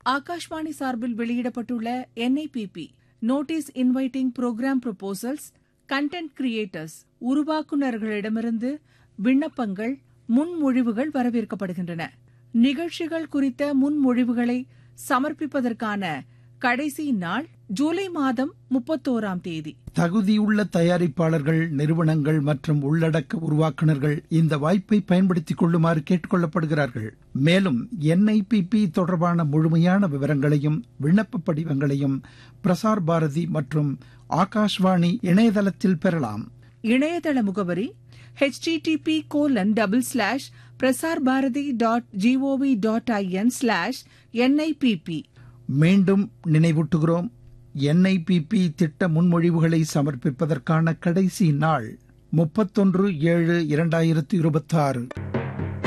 ஆகாஷ்வாணி சார்பில் வெளியிடப்பட்டுள்ள NIPP notice inviting programme proposals content creators உருவாக்குநர்களிடமிருந்து விண்ணப்பங்கள் முன்மொழிவுகள் வரவேற்கப்படுகின்றன நிகழ்ச்சிகள் குறித்த முன்மொழிவுகளை சமர்ப்பிப்பதற்கான கடைசி நாள் ஜூலை மாதம் முப்பத்தோராம் தேதி தகுதியுள்ள தயாரிப்பாளர்கள் நிறுவனங்கள் மற்றும் உள்ளடக்க உருவாக்குநர்கள் இந்த வாய்ப்பை பயன்படுத்திக் கொள்ளுமாறு கேட்டுக் கொள்ளப்படுகிறார்கள் மேலும் என்ஐபிபி தொடர்பான முழுமையான விவரங்களையும் விண்ணப்ப படிவங்களையும் பிரசார் பாரதி மற்றும் ஆகாஷ்வாணி இணையதளத்தில் பெறலாம் இணையதள முகவரி http colon double slash Prasar Bharati dot GOV dot IN slash NIPP மீண்டும் நினைவூட்டுகிறோம் என்ஐபிபி திட்ட முன்மொழிவுகளை சமர்ப்பிப்பதற்கான கடைசி நாள் முப்பத்தொன்று ஏழு இரண்டாயிரத்து இருபத்தாறு